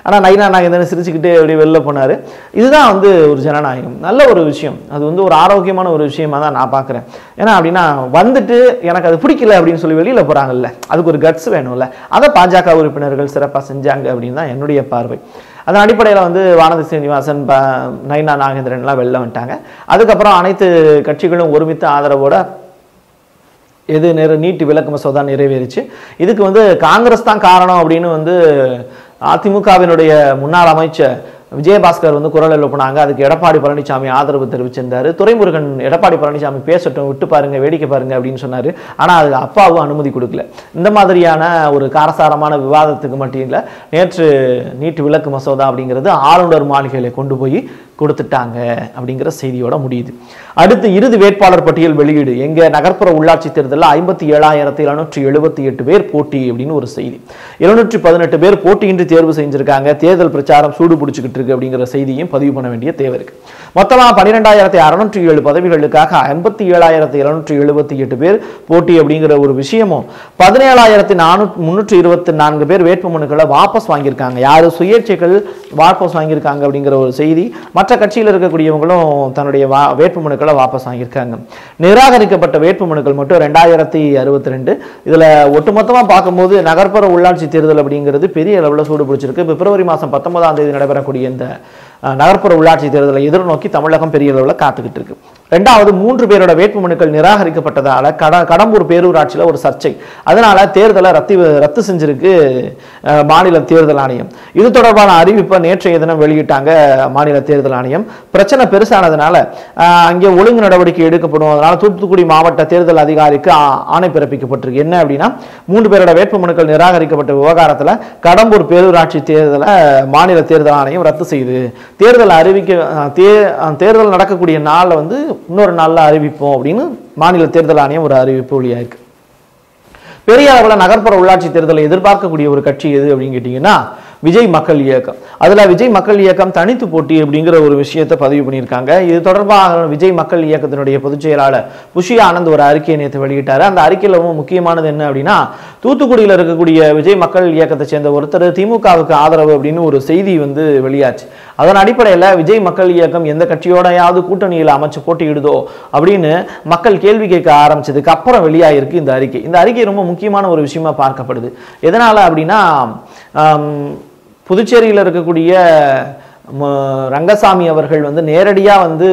ஆனால் நைனா நாகேந்திரன் சிரிச்சுக்கிட்டே அப்படியே வெளில போனார் இதுதான் வந்து ஒரு ஜனநாயகம் நல்ல ஒரு விஷயம் அது வந்து ஒரு ஆரோக்கியமான ஒரு விஷயமா தான் நான் பார்க்குறேன் ஏன்னா அப்படின்னா வந்துட்டு எனக்கு அது பிடிக்கல அப்படின்னு சொல்லி வெளியில் போகிறாங்கல்ல அதுக்கு ஒரு கட்ஸ் வேணும்ல அதை பாஜக உறுப்பினர்கள் சிறப்பாக செஞ்சாங்க அப்படின்னு தான் என்னுடைய பார்வை அதன் அடிப்படையில் வந்து வானதி சீனிவாசன் ப நைனா நாகேந்திரன்லாம் வெளில வந்துட்டாங்க அதுக்கப்புறம் அனைத்து கட்சிகளும் ஒருமித்த ஆதரவோட எது நிற நீட்டு விலக்கு மசோதா நிறைவேறிச்சு இதுக்கு வந்து காங்கிரஸ் தான் காரணம் அப்படின்னு வந்து அதிமுகவினுடைய முன்னாள் அமைச்சர் விஜயபாஸ்கர் வந்து குரல் எழுப்பினாங்க அதுக்கு எடப்பாடி பழனிசாமி ஆதரவு தெரிவிச்சிருந்தாரு துரைமுருகன் எடப்பாடி பழனிசாமி பேசட்டும் விட்டு பாருங்க வேடிக்கை பாருங்க அப்படின்னு சொன்னாரு ஆனா அது அப்பாவும் அனுமதி கொடுக்கல இந்த மாதிரியான ஒரு காரசாரமான விவாதத்துக்கு மட்டும் இல்லை நேற்று நீட்டு விலக்கு மசோதா அப்படிங்கிறது ஆளுநர் மாளிகையில கொண்டு போய் கொடுத்துட்டாங்க அப்படிங்கிற செய்தியோட முடியுது அடுத்து இறுதி வேட்பாளர் பட்டியல் வெளியீடு எங்க நகர்ப்புற உள்ளாட்சி தேர்தலில் ஐம்பத்தி ஏழாயிரத்தி எழுநூற்றி எழுபத்தி எட்டு பேர் போட்டி அப்படின்னு ஒரு செய்தி இருநூற்றி பதினெட்டு பேர் போட்டியின்றி தேர்வு செஞ்சிருக்காங்க தேர்தல் பிரச்சாரம் சூடு பிடிச்சிக்கிட்டு இருக்கு அப்படிங்கிற செய்தியும் பதிவு பண்ண வேண்டிய தேவை இருக்கு மொத்தமா பன்னிரெண்டாயிரத்தி அறுநூற்றி ஏழு பதவிகளுக்காக ஐம்பத்தி ஏழாயிரத்தி எழுநூற்றி எழுபத்தி எட்டு பேர் போட்டி அப்படிங்கிற ஒரு விஷயமும் பதினேழாயிரத்தி நானூற்றி முன்னூற்றி இருபத்தி நான்கு பேர் வேட்புமனுக்களை வாபஸ் வாங்கியிருக்காங்க யாரு சுயேட்சைகள் வாபஸ் வாங்கியிருக்காங்க அப்படிங்கிற ஒரு செய்தி மற்ற கட்சியில் இருக்கக்கூடியவங்களும் தன்னுடைய வா வேட்புமனுக்களை வாபஸ் வாங்கியிருக்காங்க நிராகரிக்கப்பட்ட வேட்புமனுக்கள் மட்டும் ரெண்டாயிரத்தி அறுபத்தி ரெண்டு இதில் ஒட்டுமொத்தமாக பார்க்கும்போது நகர்ப்புற உள்ளாட்சி தேர்தல் அப்படிங்கிறது பெரிய அளவில் சூடு பிடிச்சிருக்கு பிப்ரவரி மாதம் பத்தொன்பதாம் தேதி நடைபெறக்கூடிய இந்த அஹ், நகர்ப்புற உள்ளாட்சி தேர்தலை எதிர்நோக்கி தமிழகம் பெரிய அளவில் காத்துக்கிட்டு இருக்கு ரெண்டாவது மூன்று பேரோட வேட்புமனுக்கள் நிராகரிக்கப்பட்டதால கட கடம்பூர் பேரூராட்சியில் ஒரு சர்ச்சை அதனால தேர்தலை ரத்து ரத்து செஞ்சிருக்கு அஹ், மாநில தேர்தல் ஆணையம் இது தொடர்பான அறிவிப்பை நேற்றைய தினம் வெளியிட்டாங்க மாநில தேர்தல் ஆணையம் பிரச்சனை பெருசானதுனால அஹ், அங்கே ஒழுங்கு நடவடிக்கை எடுக்கப்படும் அதனால தூத்துக்குடி மாவட்ட தேர்தல் அதிகாரிக்கு ஆ- ஆணை பிறப்பிக்கப்பட்டிருக்கு என்ன அப்படின்னா மூன்று பேரோட வேட்புமனுக்கள் நிராகரிக்கப்பட்ட விவகாரத்துல கடம்பூர் பேரூராட்சி தேர்தலை மாநில தேர்தல் ஆணையம் ரத்து செய்யுது தேர்தல் அறிவிக்க அஹ், தே அஹ், தேர்தல் நடக்கக்கூடிய நாளை வந்து இன்னொரு நாள்ல அறிவிப்போம் அப்படின்னு மாநில தேர்தல் ஆணையம் ஒரு அறிவிப்பு வெளியாயிருக்கு பெரிய அளவில் நகர்ப்புற உள்ளாட்சி தேர்தலை எதிர்பார்க்கக்கூடிய ஒரு கட்சி எது அப்படின்னு கேட்டிங்கன்னா விஜய் மக்கள் இயக்கம் அதுல விஜய் மக்கள் இயக்கம் தனித்து போட்டி அப்படிங்கிற ஒரு விஷயத்தை பதிவு பண்ணியிருக்காங்க இது தொடர்பாக விஜய் மக்கள் இயக்கத்தினுடைய பொதுச் செயலாளர் புஷி ஆனந்த் ஒரு அறிக்கையை நேற்று வெளியிட்டாரு அந்த அறிக்கையில ரொம்ப முக்கியமானது என்ன அப்படின்னா தூத்துக்குடியில் இருக்கக்கூடிய விஜய் மக்கள் இயக்கத்தை சேர்ந்த ஒருத்தர் திமுகவுக்கு ஆதரவு அப்படின்னு ஒரு செய்தி வந்து வெளியாச்சு அதன் அடிப்படையில் விஜய் மக்கள் இயக்கம் எந்த கட்சியோடையாவது கூட்டணியில் அமைச்சு போட்டியிடுதோ அப்படின்னு மக்கள் கேள்வி கேட்க ஆரம்பிச்சதுக்கு அப்புறம் வெளியாயிருக்கு இந்த அறிக்கை இந்த அறிக்கை ரொம்ப முக்கியமான ஒரு விஷயமா பார்க்கப்படுது எதனால அப்படின்னா ஆம், புதுச்சேரியில் இருக்கக்கூடிய ம, ரங்கசாமி அவர்கள் வந்து நேரடியாக வந்து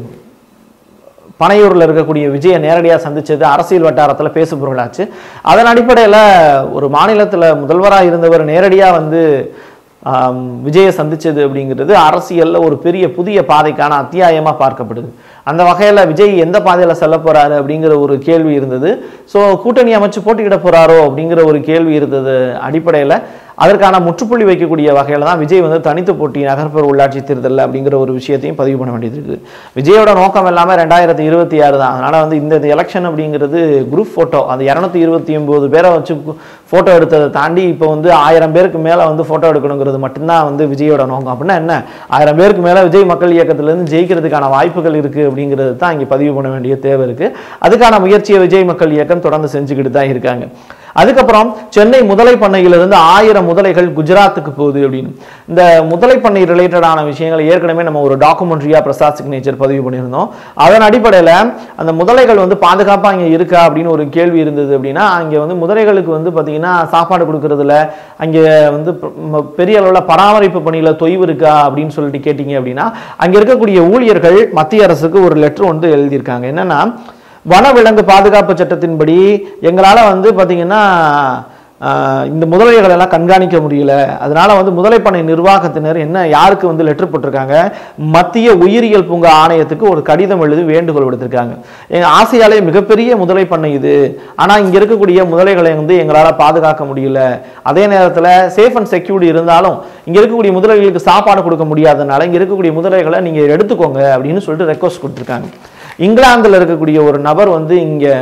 பனையூரில் இருக்கக்கூடிய விஜயை நேரடியாக சந்திச்சது அரசியல் வட்டாரத்தில் பேசு பொருளாச்சு அதன் அடிப்படையில் ஒரு மாநிலத்தில் முதல்வராக இருந்தவர் நேரடியாக வந்து ஆம், விஜயை சந்திச்சது அப்படிங்கிறது அரசியல்ல ஒரு பெரிய புதிய பாதைக்கான அத்தியாயமாக பார்க்கப்படுது அந்த வகையில் விஜய் எந்த பாதையில் செல்ல போறாரு அப்படிங்கிற ஒரு கேள்வி இருந்தது ஸோ கூட்டணி அமைச்சு போட்டியிட போறாரோ அப்படிங்கிற ஒரு கேள்வி இருந்தது அடிப்படையில் அதற்கான முற்றுப்புள்ளி வைக்கக்கூடிய வகையில் தான் விஜய் வந்து தனித்து போட்டி நகர்ப்புற உள்ளாட்சி தேர்தலில் அப்படிங்கிற ஒரு விஷயத்தையும் பதிவு பண்ண வேண்டியது இருக்குது விஜயோட நோக்கம் எல்லாமே ரெண்டாயிரத்தி இருபத்தி ஆறு தான் அதனால் வந்து இந்த எலெக்ஷன் அப்படிங்கிறது குரூப் ஃபோட்டோ அந்த இரநூத்தி இருபத்தி ஒன்பது பேரை வச்சு ஃபோட்டோ எடுத்ததை தாண்டி இப்போ வந்து ஆயிரம் பேருக்கு மேலே வந்து ஃபோட்டோ எடுக்கணுங்கிறது மட்டும்தான் வந்து விஜயோட நோக்கம் அப்படின்னா என்ன ஆயிரம் பேருக்கு மேலே விஜய் மக்கள் இயக்கத்திலேருந்து ஜெயிக்கிறதுக்கான வாய்ப்புகள் இருக்குது அப்படிங்கிறது தான் இங்கே பதிவு பண்ண வேண்டிய தேவை இருக்குது அதுக்கான முயற்சியை விஜய் மக்கள் இயக்கம் தொடர்ந்து செஞ்சுக்கிட்டு தான் இருக்காங்க அதுக்கப்புறம் சென்னை முதலை பண்ணையிலிருந்து ஆயிரம் முதலைகள் குஜராத்துக்கு போகுது அப்படின்னு இந்த முதலை பண்ணை ரிலேட்டடான விஷயங்களை ஏற்கனவே நம்ம ஒரு டாக்குமெண்ட்ரியா பிரசாத் சிக்னேச்சர் பதிவு பண்ணியிருந்தோம் அதன் அடிப்படையில் அந்த முதலைகள் வந்து பாதுகாப்பாக இங்கே இருக்கா அப்படின்னு ஒரு கேள்வி இருந்தது அப்படின்னா அங்கே வந்து முதலைகளுக்கு வந்து பார்த்தீங்கன்னா சாப்பாடு கொடுக்கறதுல அங்கே வந்து ப- ம- பெரிய அளவில் பராமரிப்பு பணியில் தொய்வு இருக்கா அப்படின்னு சொல்லிட்டு கேட்டிங்க அப்படின்னா அங்கே இருக்கக்கூடிய ஊழியர்கள் மத்திய அரசுக்கு ஒரு லெட்டர் வந்து எழுதியிருக்காங்க என்னன்னா வனவிலங்கு பாதுகாப்பு சட்டத்தின்படி எங்களால் வந்து பார்த்தீங்கன்னா ஆஹ், இந்த முதலைகளை எல்லாம் கண்காணிக்க முடியல அதனால வந்து முதலைப்பண்ணை நிர்வாகத்தினர் என்ன யாருக்கு வந்து லெட்டர் போட்டிருக்காங்க மத்திய உயிரியல் பூங்கா ஆணையத்துக்கு ஒரு கடிதம் எழுதி வேண்டுகோள் விடுத்திருக்காங்க எங்க ஆசியாலே மிகப்பெரிய முதலைப்பண்ணை இது ஆனால் இங்கே இருக்கக்கூடிய முதலைகளை வந்து எங்களால் பாதுகாக்க முடியல அதே நேரத்தில் சேஃப் அண்ட் செக்யூர்டு இருந்தாலும் இங்கே இருக்கக்கூடிய முதலைகளுக்கு சாப்பாடு கொடுக்க முடியாதனால இங்கே இருக்கக்கூடிய முதலைகளை நீங்கள் எடுத்துக்கோங்க அப்படின்னு சொல்லிட்டு ரெக்வஸ்ட் கொடுத்துருக்காங்க இங்கிலாந்தில் இருக்கக்கூடிய ஒரு நபர் வந்து இங்கே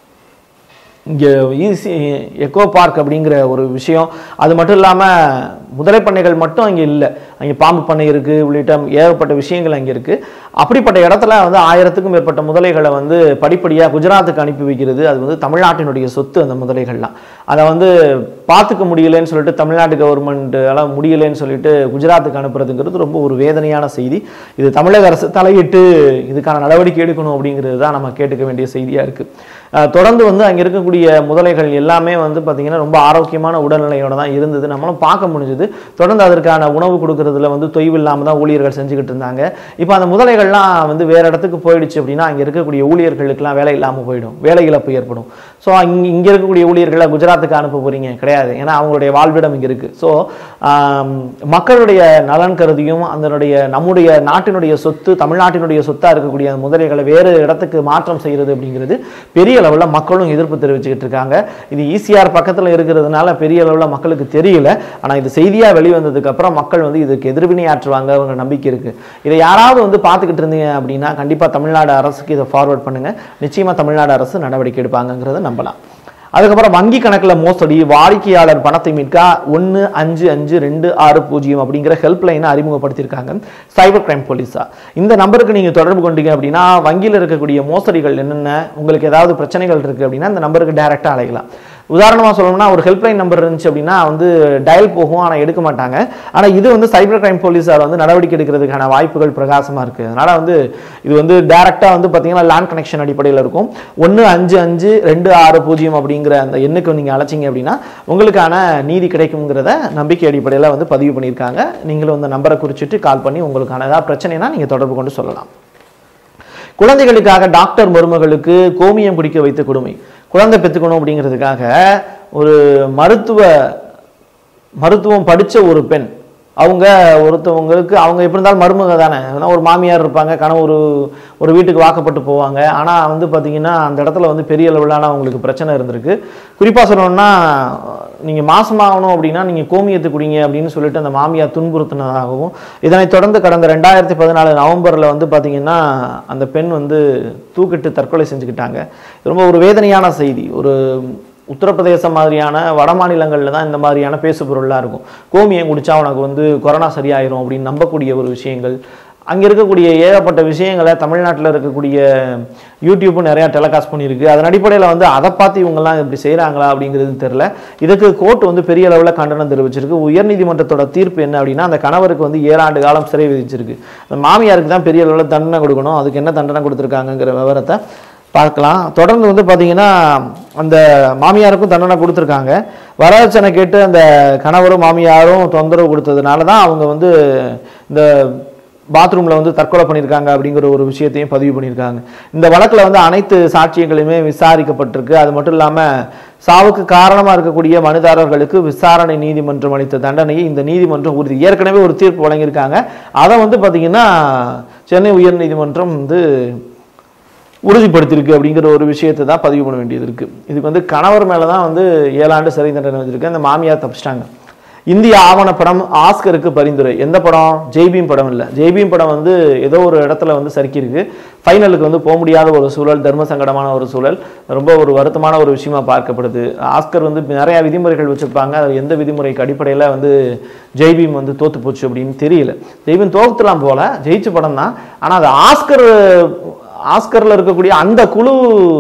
இங்கே ஈசி எக்கோ பார்க் அப்படிங்கிற ஒரு விஷயம் அது மட்டும் இல்லாமல் முதலை பண்ணைகள் மட்டும் அங்கே இல்லை அங்கே பாம்பு பண்ணை இருக்கு உள்ளிட்ட ஏகப்பட்ட விஷயங்கள் அங்கே இருக்கு அப்படிப்பட்ட இடத்துல வந்து ஆயிரத்துக்கும் மேற்பட்ட முதலைகளை வந்து படிப்படியாக குஜராத்துக்கு அனுப்பி வைக்கிறது அது வந்து தமிழ்நாட்டினுடைய சொத்து அந்த முதலைகள்லாம் அதை வந்து பார்த்துக்க முடியலன்னு சொல்லிட்டு தமிழ்நாடு கவர்மெண்ட் எல்லாம் முடியலன்னு சொல்லிட்டு குஜராத்துக்கு அனுப்புறதுங்கிறது ரொம்ப ஒரு வேதனையான செய்தி இது தமிழக அரசு தலையிட்டு இதுக்கான நடவடிக்கை எடுக்கணும் அப்படிங்கிறது தான் நம்ம கேட்டுக்க வேண்டிய செய்தியாக இருக்கு அஹ் தொடர்ந்து வந்து அங்கே இருக்கக்கூடிய முதலைகள் எல்லாமே வந்து பார்த்தீங்கன்னா ரொம்ப ஆரோக்கியமான உடல்நிலையோட தான் இருந்தது நம்மளும் பார்க்க முடிஞ்சது தொடர்ந்து அதற்கான உணவு கொடுக்கறதுல வந்து தொய்வு இல்லாமல் தான் ஊழியர்கள் செஞ்சுக்கிட்டு இருந்தாங்க இப்போ அந்த முதலைகள்லாம் வந்து வேற இடத்துக்கு போயிடுச்சு அப்படின்னா அங்கே இருக்கக்கூடிய ஊழியர்களுக்கெல்லாம் வேலை இல்லாமல் போயிடும் வேலை இழப்பு ஏற்படும் ஸோ இங்கே இங்கே இருக்கக்கூடிய ஊழியர்களை குஜராத்துக்கு அனுப்ப போறீங்க கிடையாது ஏன்னா அவங்களுடைய வாழ்விடம் இங்கே இருக்கு ஸோ மக்களுடைய நலன் கருதியும் அதனுடைய நம்முடைய நாட்டினுடைய சொத்து தமிழ்நாட்டினுடைய சொத்தாக இருக்கக்கூடிய அந்த முதலைகளை வேறு இடத்துக்கு மாற்றம் செய்கிறது அப்படிங்கிறது பெரிய அளவில் மக்களும் எதிர்ப்பு தெரிவிச்சுக்கிட்டு இருக்காங்க இது ஈசிஆர் பக்கத்தில் இருக்கிறதுனால பெரிய அளவில் மக்களுக்கு தெரியல ஆனால் இது செய்தியாக வெளிவந்ததுக்கு அப்புறம் மக்கள் வந்து இதுக்கு எதிர்வினையாற்றுவாங்க அவங்க நம்பிக்கை இருக்கு இதை யாராவது வந்து பார்த்துக்கிட்டு இருந்தீங்க அப்படின்னா கண்டிப்பாக தமிழ்நாடு அரசுக்கு இதை ஃபார்வர்ட் பண்ணுங்க நிச்சயமாக தமிழ்நாடு அரசு நடவடிக்கை எடுப்பாங்கங்கிறத நம்பலாம் அதுக்கப்புறம் வங்கி கணக்குல மோசடி வாடிக்கையாளர் பணத்தை மீட்க ஒன்று அஞ்சு அஞ்சு ரெண்டு ஆறு பூஜ்ஜியம் அப்படிங்கிற ஹெல்ப்லைனை அறிமுகப்படுத்தியிருக்காங்க சைபர் கிரைம் போலீஸா இந்த நம்பருக்கு நீங்க தொடர்பு கொண்டீங்க அப்படின்னா வங்கியில் இருக்கக்கூடிய மோசடிகள் என்னென்ன உங்களுக்கு ஏதாவது பிரச்சனைகள் இருக்கு அப்படின்னா இந்த நம்பருக்கு டைரக்டா அழைக்கலாம் உதாரணமாக சொல்லணும்னா ஒரு ஹெல்ப்லைன் நம்பர் இருந்துச்சு அப்படின்னா வந்து டயல் போகும் ஆனால் எடுக்க மாட்டாங்க ஆனால் இது வந்து சைபர் கிரைம் போலீஸார் வந்து நடவடிக்கை எடுக்கிறதுக்கான வாய்ப்புகள் பிரகாசமாக இருக்குது அதனால் வந்து இது வந்து டேரெக்டாக வந்து பார்த்தீங்கன்னா லேண்ட் கனெக்ஷன் அடிப்படையில் இருக்கும் ஒன்று அஞ்சு அஞ்சு ரெண்டு ஆறு பூஜ்ஜியம் அப்படிங்கிற அந்த எண்ணுக்கு நீங்கள் அழைச்சிங்க அப்படின்னா உங்களுக்கான நீதி கிடைக்குங்கிறத நம்பிக்கை அடிப்படையில் வந்து பதிவு பண்ணியிருக்காங்க நீங்களும் அந்த நம்பரை குறிச்சிட்டு கால் பண்ணி உங்களுக்கான ஏதாவது பிரச்சனைனா நீங்கள் தொடர்பு கொண்டு சொல்லலாம் குழந்தைகளுக்காக டாக்டர் மருமகளுக்கு கோமியம் குடிக்க வைத்த கொடுமை குழந்தை பெற்றுக்கணும் அப்படிங்கிறதுக்காக ஒரு மருத்துவ மருத்துவம் படிச்ச ஒரு பெண் அவங்க ஒருத்தவங்களுக்கு அவங்க எப்படி இருந்தாலும் மருமக தானே ஏன்னா ஒரு மாமியார் இருப்பாங்க கணவர் ஒரு ஒரு வீட்டுக்கு வாக்கப்பட்டு போவாங்க ஆனால் வந்து பார்த்தீங்கன்னா அந்த இடத்துல வந்து பெரிய அளவிலான அவங்களுக்கு பிரச்சனை இருந்திருக்கு குறிப்பாக சொல்லணும்னா நீங்கள் மாசமாகணும் அப்படின்னா நீங்கள் கோமியத்தை குடிங்க அப்படின்னு சொல்லிட்டு அந்த மாமியார் துன்புறுத்தினதாகவும் இதனைத் தொடர்ந்து கடந்த ரெண்டாயிரத்தி பதினாலு நவம்பரில் வந்து பார்த்தீங்கன்னா அந்த பெண் வந்து தூக்கிட்டு தற்கொலை செஞ்சுக்கிட்டாங்க இது ரொம்ப ஒரு வேதனையான செய்தி ஒரு உத்தரப்பிரதேசம் மாதிரியான வட மாநிலங்களில் தான் இந்த மாதிரியான பேசு பொருளாக இருக்கும் கோமியம் குடிச்சா உனக்கு வந்து கொரோனா சரியாயிரும் அப்படின்னு நம்பக்கூடிய ஒரு விஷயங்கள் அங்கே இருக்கக்கூடிய ஏகப்பட்ட விஷயங்களை தமிழ்நாட்டில் இருக்கக்கூடிய யூடியூப்பும் நிறையா டெலிகாஸ்ட் பண்ணியிருக்கு அதன் அடிப்படையில் வந்து அதை பார்த்து இவங்கெல்லாம் இப்படி செய்கிறாங்களா அப்படிங்கிறது தெரில இதுக்கு கோர்ட் வந்து பெரிய அளவில் கண்டனம் தெரிவிச்சிருக்கு உயர்நீதிமன்றத்தோட தீர்ப்பு என்ன அப்படின்னா அந்த கணவருக்கு வந்து ஏழாண்டு காலம் சிறை விதிச்சிருக்கு அந்த மாமியாருக்கு தான் பெரிய அளவில் தண்டனை கொடுக்கணும் அதுக்கு என்ன தண்டனை கொடுத்துருக்காங்கங்கிற விவரத்தை பார்க்கலாம் தொடர்ந்து வந்து பார்த்தீங்கன்னா அந்த மாமியாருக்கும் தண்டனை கொடுத்துருக்காங்க வரதட்சணை கேட்டு அந்த கணவரும் மாமியாரும் தொந்தரவு கொடுத்ததுனால தான் அவங்க வந்து இந்த பாத்ரூமில் வந்து தற்கொலை பண்ணியிருக்காங்க அப்படிங்கிற ஒரு விஷயத்தையும் பதிவு பண்ணியிருக்காங்க இந்த வழக்கில் வந்து அனைத்து சாட்சியங்களுமே விசாரிக்கப்பட்டிருக்கு அது மட்டும் இல்லாமல் சாவுக்கு காரணமாக இருக்கக்கூடிய மனுதாரர்களுக்கு விசாரணை நீதிமன்றம் அளித்த தண்டனையை இந்த நீதிமன்றம் உறுதி ஏற்கனவே ஒரு தீர்ப்பு வழங்கியிருக்காங்க அதை வந்து பார்த்தீங்கன்னா சென்னை உயர்நீதிமன்றம் வந்து உறுதிப்படுத்தியிருக்கு அப்படிங்கிற ஒரு விஷயத்தை தான் பதிவு பண்ண வேண்டியது இருக்கு இதுக்கு வந்து கணவர் மேலே தான் வந்து ஏழாண்டு சிறை தண்டனை வச்சிருக்கு அந்த மாமியார் தப்பிச்சிட்டாங்க இந்திய ஆவணப்படம் ஆஸ்கருக்கு பரிந்துரை எந்த படம் ஜெய்பீம் படம் இல்லை ஜெய்பீம் படம் வந்து ஏதோ ஒரு இடத்துல வந்து சறுக்கியிருக்கு ஃபைனலுக்கு வந்து போக முடியாத ஒரு சூழல் தர்ம சங்கடமான ஒரு சூழல் ரொம்ப ஒரு வருத்தமான ஒரு விஷயமா பார்க்கப்படுது ஆஸ்கர் வந்து நிறைய விதிமுறைகள் வச்சிருப்பாங்க அது எந்த விதிமுறைக்கு அடிப்படையில் வந்து ஜெய்பீம் வந்து தோத்து போச்சு அப்படின்னு தெரியல ஜெய்பீம் தோத்துலாம் போல ஜெயிச்ச படம் தான் ஆனால் அது ஆஸ்கர் ஆஸ்கரில் இருக்கக்கூடிய அந்த குழு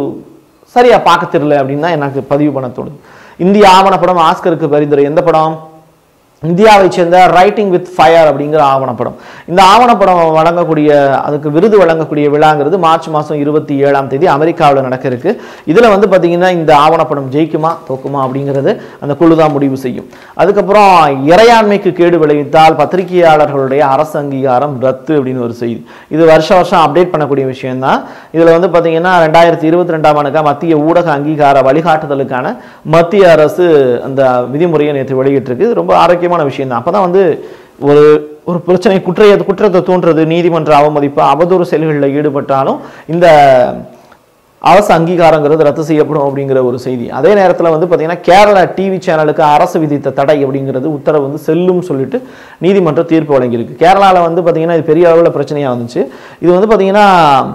சரியா பார்க்க தெரியல அப்படின்னு தான் எனக்கு பதிவு பண்ண தோணுது இந்திய ஆவணப்படம் ஆஸ்கருக்கு பரிந்துரை எந்த படம் இந்தியாவை சேர்ந்த ரைட்டிங் வித் ஃபயர் அப்படிங்கிற ஆவணப்படம் இந்த ஆவணப்படம் வழங்கக்கூடிய அதுக்கு விருது வழங்கக்கூடிய விழாங்கிறது மார்ச் மாதம் இருபத்தி ஏழாம் தேதி அமெரிக்காவில் நடக்க இருக்கு இதில் வந்து பார்த்தீங்கன்னா இந்த ஆவணப்படம் ஜெயிக்குமா தோக்குமா அப்படிங்கிறது அந்த குழு தான் முடிவு செய்யும் அதுக்கப்புறம் இறையாண்மைக்கு கேடு விளைவித்தால் பத்திரிகையாளர்களுடைய அரசு அங்கீகாரம் ரத்து அப்படின்னு ஒரு செய்தி இது வருஷ வருஷம் அப்டேட் பண்ணக்கூடிய விஷயம்தான் இதில் வந்து பார்த்தீங்கன்னா ரெண்டாயிரத்தி இருபத்தி ரெண்டாம் ஆண்டுக்கு மத்திய ஊடக அங்கீகார வழிகாட்டுதலுக்கான மத்திய அரசு அந்த விதிமுறையை நேற்று வெளியிட்டிருக்கு இது ரொம்ப ஆரோக்கியமான விஷயம் தான் அப்போ தான் வந்து ஒரு ஒரு பிரச்சனை குற்றைய குற்றத்தை தோன்றது நீதிமன்ற அவமதிப்பு அவதூறு செயல்களில் ஈடுபட்டாலும் இந்த அரசு அங்கீகாரங்கிறது ரத்து செய்யப்படும் அப்படிங்கிற ஒரு செய்தி அதே நேரத்தில் வந்து பார்த்தீங்கன்னா கேரளா டிவி சேனலுக்கு அரசு விதித்த தடை அப்படிங்கிறது உத்தரவு வந்து செல்லும் சொல்லிட்டு நீதிமன்றம் தீர்ப்பு வழங்கியிருக்கு கேரளாவில் வந்து பார்த்தீங்கன்னா இது பெரிய அளவில் பிரச்சனையாக வந்துச்சு இது வந்து பார்த்தீங்கன்னா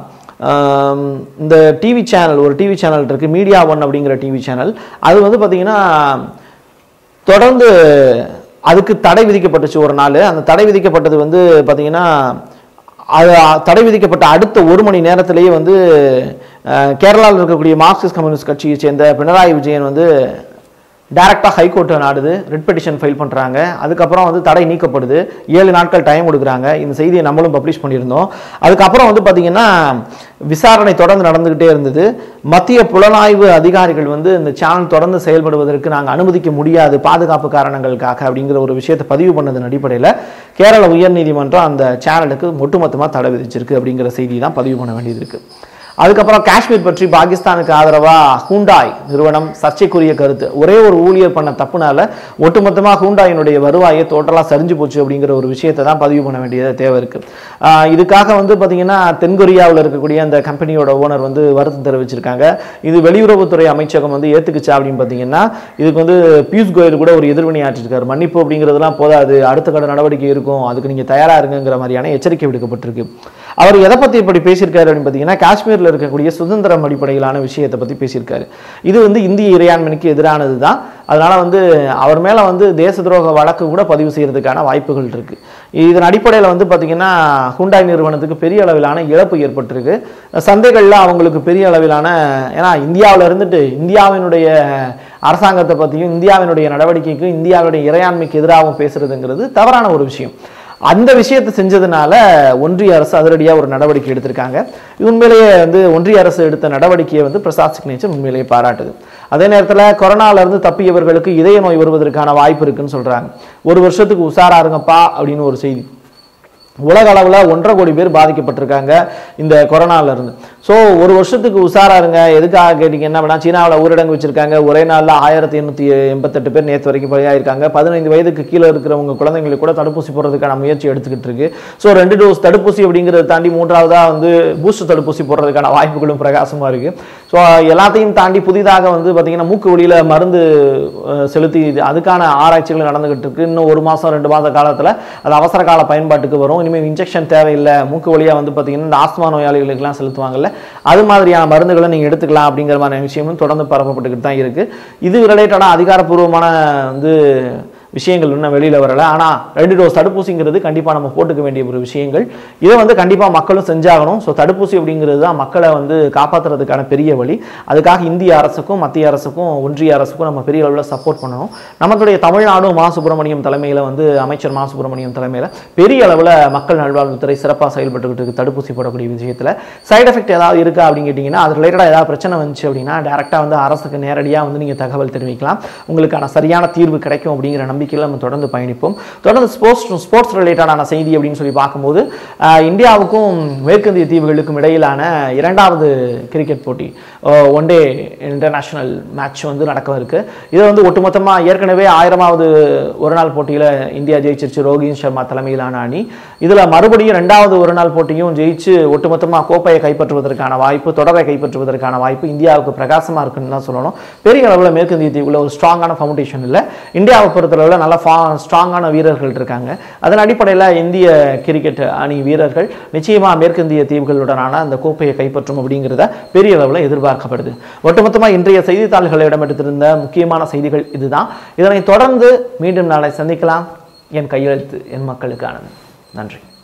ஆம், இந்த டிவி சேனல் ஒரு டிவி சேனல் இருக்குது மீடியா ஒன் அப்படிங்கிற டிவி சேனல் அது வந்து பார்த்தீங்கன்னா தொடர்ந்து அதுக்கு தடை விதிக்கப்பட்டுச்சு ஒரு நாள் அந்த தடை விதிக்கப்பட்டது வந்து பார்த்தீங்கன்னா அது தடை விதிக்கப்பட்ட அடுத்த ஒரு மணி நேரத்திலேயே வந்து அஹ், கேரளாவில் இருக்கக்கூடிய மார்க்சிஸ்ட் கம்யூனிஸ்ட் கட்சியை சேர்ந்த பினராயி விஜயன் வந்து டைரக்டாக ஹைகோர்ட்டை நாடுது ரெட் பெட்டிஷன் ஃபைல் பண்ணுறாங்க அதுக்கப்புறம் வந்து தடை நீக்கப்படுது ஏழு நாட்கள் டைம் கொடுக்குறாங்க இந்த செய்தியை நம்மளும் பப்ளிஷ் பண்ணியிருந்தோம் அதுக்கப்புறம் வந்து பார்த்தீங்கன்னா விசாரணை தொடர்ந்து நடந்துக்கிட்டே இருந்தது மத்திய புலனாய்வு அதிகாரிகள் வந்து இந்த சேனல் தொடர்ந்து செயல்படுவதற்கு நாங்கள் அனுமதிக்க முடியாது பாதுகாப்பு காரணங்களுக்காக அப்படிங்கிற ஒரு விஷயத்தை பதிவு பண்ணதன் அடிப்படையில் கேரள உயர்நீதிமன்றம் அந்த சேனலுக்கு ஒட்டுமொத்தமாக தடை விதிச்சிருக்கு அப்படிங்கிற செய்தி தான் பதிவு பண்ண வேண்டியது இருக்குது அதுக்கப்புறம் காஷ்மீர் பற்றி பாகிஸ்தானுக்கு ஆதரவா ஹூண்டாய் நிறுவனம் சர்ச்சைக்குரிய கருத்து ஒரே ஒரு ஊழியர் பண்ண தப்புனால ஒட்டுமொத்தமா ஹூண்டாயினுடைய வருவாயை டோட்டலா சரிஞ்சு போச்சு அப்படிங்கிற ஒரு விஷயத்தை தான் பதிவு பண்ண வேண்டியது தேவை இருக்கு ஆஹ் இதுக்காக வந்து பாத்தீங்கன்னா தென்கொரியாவில் இருக்கக்கூடிய அந்த கம்பெனியோட ஓனர் வந்து வருத்தம் தெரிவிச்சிருக்காங்க இது வெளியுறவுத்துறை அமைச்சகம் வந்து ஏத்துக்குச்சா அப்படின்னு பாத்தீங்கன்னா இதுக்கு வந்து பியூஷ் கோயல் கூட ஒரு எதிர்வினை ஆற்றிருக்காரு மன்னிப்பு அப்படிங்கிறதுலாம் போதாது அடுத்த கட்ட நடவடிக்கை இருக்கும் அதுக்கு நீங்க தயாரா இருங்கிற மாதிரியான எச்சரிக்கை விடுக்கப்பட்டிருக்கு அவர் எதை பத்தி இப்படி பேசியிருக்காரு அப்படின்னு பார்த்தீங்கன்னா காஷ்மீர்ல இருக்கக்கூடிய சுதந்திரம் அடிப்படையிலான விஷயத்தை பத்தி பேசியிருக்காரு இது வந்து இந்திய இறையாண்மைக்கு எதிரானது தான் அதனால வந்து அவர் மேல வந்து தேச துரோக வழக்கு கூட பதிவு செய்யறதுக்கான வாய்ப்புகள் இருக்கு இதன் அடிப்படையில் வந்து பார்த்தீங்கன்னா ஹுண்டாய் நிறுவனத்துக்கு பெரிய அளவிலான இழப்பு ஏற்பட்டிருக்கு சந்தைகளில் அவங்களுக்கு பெரிய அளவிலான ஏன்னா இந்தியாவில் இருந்துட்டு இந்தியாவினுடைய அரசாங்கத்தை பற்றியும் இந்தியாவினுடைய நடவடிக்கைக்கும் இந்தியாவுடைய இறையாண்மைக்கு எதிராகவும் பேசுறதுங்கிறது தவறான ஒரு விஷயம் அந்த விஷயத்தை செஞ்சதுனால ஒன்றிய அரசு அதிரடியாக ஒரு நடவடிக்கை எடுத்திருக்காங்க இது உண்மையிலேயே வந்து ஒன்றிய அரசு எடுத்த நடவடிக்கையை வந்து பிரசாத் சிக்னேச்சர் உண்மையிலேயே பாராட்டுது அதே நேரத்தில் கொரோனால இருந்து தப்பியவர்களுக்கு இதய நோய் வருவதற்கான வாய்ப்பு இருக்குன்னு சொல்றாங்க ஒரு வருஷத்துக்கு உஷாரா இருங்கப்பா அப்படின்னு ஒரு செய்தி உலக அளவில் ஒன்றரை கோடி பேர் பாதிக்கப்பட்டிருக்காங்க இந்த கொரோனால இருந்து ஸோ ஒரு வருஷத்துக்கு உஷாரா இருங்க எதுக்காக கேட்டிங்கன்னா அப்படின்னா சீனாவில் ஊரடங்கு வச்சிருக்காங்க ஒரே நாளில் ஆயிரத்தி எண்ணூற்றி எண்பத்தெட்டு பேர் நேற்று வரைக்கும் பலியாயிருக்காங்க பதினைந்து வயதுக்கு கீழே இருக்கிறவங்க குழந்தைங்களுக்கு கூட தடுப்பூசி போடுறதுக்கான முயற்சி எடுத்துக்கிட்டு இருக்கு ஸோ ரெண்டு டோஸ் தடுப்பூசி அப்படிங்கிறத தாண்டி மூன்றாவதா வந்து பூஸ்டர் தடுப்பூசி போடுறதுக்கான வாய்ப்புகளும் பிரகாசமாக இருக்கு ஸோ எல்லாத்தையும் தாண்டி புதிதாக வந்து பார்த்தீங்கன்னா மூக்கு வழியில் மருந்து அஹ், செலுத்தி இது- அதுக்கான ஆராய்ச்சிகள் நடந்துகிட்டு இருக்கு இன்னும் ஒரு மாதம் ரெண்டு மாத காலத்தில் அது அவசர கால பயன்பாட்டுக்கு வரும் இனிமேல் இன்ஜெக்ஷன் தேவையில்லை மூக்கு வழியாக வந்து பார்த்தீங்கன்னா இந்த ஆஸ்மா நோயாளிகளுக்கெல்லாம் செலுத்துவாங்கல்ல அது மாதிரியான மருந்துகளை நீங்கள் எடுத்துக்கலாம் அப்படிங்கிற மாதிரி விஷயமும் தொடர்ந்து பரப்பப்பட்டுக்கிட்டு தான் இருக்கு இது ரிலேட்டடாக அதிகாரப்பூர்வமான வந்து விஷயங்கள் இன்னும் வெளியில் வரல ஆனால் ரெண்டு டோஸ் தடுப்பூசிங்கிறது கண்டிப்பாக நம்ம போட்டுக்க வேண்டிய ஒரு விஷயங்கள் இதை வந்து கண்டிப்பாக மக்களும் செஞ்சாகணும் ஸோ தடுப்பூசி அப்படிங்கிறது தான் மக்களை வந்து காப்பாற்றுறதுக்கான பெரிய வழி அதுக்காக இந்திய அரசுக்கும் மத்திய அரசுக்கும் ஒன்றிய அரசுக்கும் நம்ம பெரிய அளவில் சப்போர்ட் பண்ணணும் நம்மளுடைய தமிழ்நாடும் மா சுப்பிரமணியம் தலைமையில் வந்து அமைச்சர் மா சுப்பிரமணியம் தலைமையில் பெரிய அளவில் மக்கள் நல்வாழ்வுத்துறை சிறப்பாக செயல்பட்டுக்கிட்டு இருக்கு தடுப்பூசி போடக்கூடிய விஷயத்தில் சைடு எஃபெக்ட் ஏதாவது இருக்கா அப்படின்னு கேட்டிங்கன்னா அது ரிலேட்டடாக ஏதாவது பிரச்சனை வந்துச்சு அப்படின்னா டேரெக்டாக வந்து அரசுக்கு நேரடியாக வந்து நீங்கள் தகவல் தெரிவிக்கலாம் உங்களுக்கான சரியான தீர்வு கிடைக்கும் அப்படிங்கிற நம்பிக்கையில் நம்ம தொடர்ந்து பயணிப்போம் தொடர்ந்து ஸ்போர்ட்ஸ் ஸ்போர்ட்ஸ் ரிலேட்டடான செய்தி அப்படின்னு சொல்லி பார்க்கும்போது ஆஹ், இந்தியாவுக்கும் மேற்கிந்திய தீவுகளுக்கும் இடையிலான இரண்டாவது கிரிக்கெட் போட்டி ஒன் டே இன்டர்நேஷனல் மேட்ச் வந்து நடக்க இருக்கு இதை வந்து ஒட்டுமொத்தமாக ஏற்கனவே ஆயிரமாவது ஒரு நாள் போட்டியில் இந்தியா ஜெயிச்சிருச்சு ரோஹித் சர்மா தலைமையிலான அணி இதில் மறுபடியும் ரெண்டாவது ஒரு நாள் போட்டியும் ஜெயிச்சு ஒட்டுமொத்தமாக கோப்பையை கைப்பற்றுவதற்கான வாய்ப்பு தொடரை கைப்பற்றுவதற்கான வாய்ப்பு இந்தியாவுக்கு பிரகாசமாக இருக்குன்னு தான் சொல்லணும் பெரிய அளவில் மேற்கிந்திய தீவில் ஒரு ஸ்ட்ராங்கான ஃபவுண்டேஷன் இல்லை இந்தியாவை பொறுத்தளவில் நல்ல ஃபா ஸ்ட்ராங்கான வீரர்கள் இருக்காங்க அதன் அடிப்படையில் இந்திய கிரிக்கெட் அணி வீரர்கள் நிச்சயமாக மேற்கிந்திய தீவுகளுடனான அந்த கோப்பையை கைப்பற்றும் அப்படிங்கிறத பெரிய அளவில் எதிர்பார்க்கப்படுது ஒட்டுமொத்தமாக இன்றைய செய்தித்தாள்களிடம் இடம்பெற்றிருந்த முக்கியமான செய்திகள் இதுதான் இதனை தொடர்ந்து மீண்டும் நாளை சந்திக்கலாம் என் கையெழுத்து என் மக்களுக்கானது நன்றி